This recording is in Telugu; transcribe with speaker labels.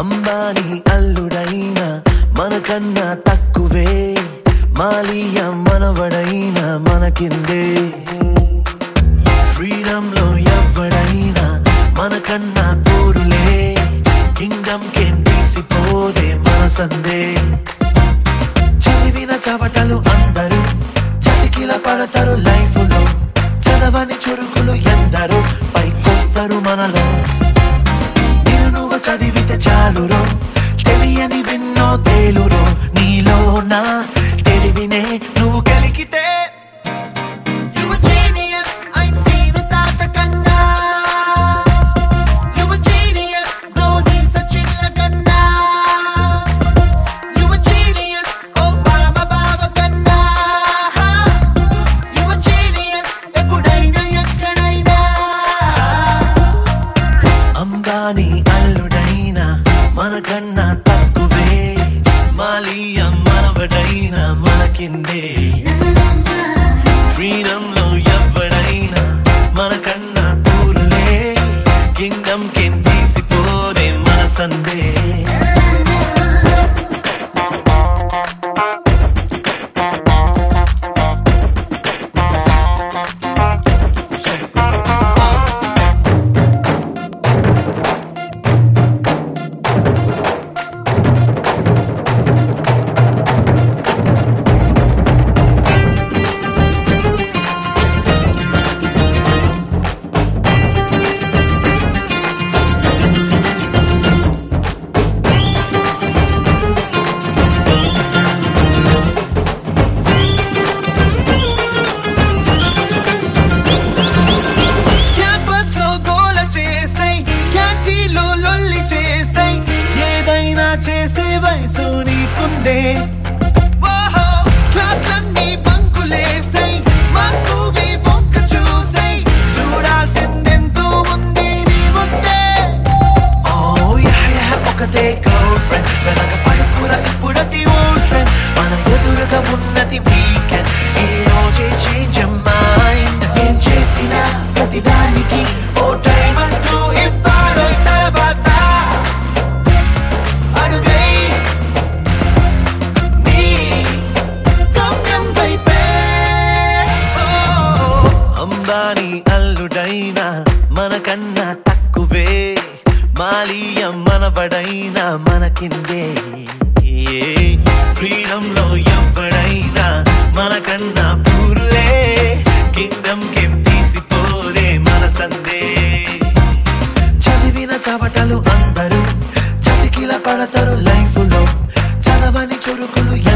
Speaker 1: అంబానీ అల్లుడైనా మనకన్నా తక్కువే మాలియ మనవడైనా మనకిందే ఫ్రీడమ్ లో ఎవ్వడైనా మనకన్నా పూరులే కింగ్డమ్ కేం తీసిపోదే మన సందే చదివిన చవటలు అందరూ చతికిల పడతారు లైఫ్ లో చదవని చురుకులు ఎందరో పైకొస్తారు మనలో నేను నువ్వు చదివితే చాలురో తెలియని విన్నో తేలురో నీలో నా తెలివినే నువ్వు కలిగితే
Speaker 2: You a genius, ain't seen without the gunna. You a genius, no need such a gunna. You a genius, oh mama baba gunna. You a genius, ఎప్పుడైనా ఎక్కడైనా.
Speaker 1: అంబానీ అల్లుడైనా మనకన్నా తక్కువే మాలియ మనవడైనా మనకిందే ఫ్రీడమ్ లో ఎవ్వడైనా మనకన్నా పూరులే కింగ్డమ్ కిం తీసిపోదే మన సందే
Speaker 2: క్యాంపస్ లో గోల చేసై క్యాంటీన్లో లొల్లి చేసై
Speaker 1: ఏదైనా చేసే వయసు నీకుందే
Speaker 2: ఓహో క్లాస్లన్నీ బంకులేసై మాస్ మూవీ బొంక చూసై చూడాల్సిందెంతో ఉంది నీ ముందే
Speaker 1: ఓ యహ యహ ఒకటే గర్ల్ ఫ్రెండ్ వెనక పడుకుర ఇప్పుడతి ఓల్డ్ ట్రెండ్ మన ఎదురుగా ఉన్నది వీకెండ్ ఈ రోజే చేంజ్ మైండ్
Speaker 2: ఏం చేసినా ప్రతిదానికి ఓ టైం అంటూ ఇవ్వాలో తర్వాత అడుగై నీ గమ్యం వైపే ఓ
Speaker 1: అంబానీ అల్లుడైనా మనకన్నా తక్కువే మాలియ మనవడైనా మనకిందే ఫ్రీడమ్ లో ఎవ్వడైనా మనకన్నా పూర్లే కింగ్డమ్ కిం తీసిపోదే మన సందే చదివిన చవటలు అందరూ చతికిల పడతారు లైఫ్ లో చదవని చురుకులు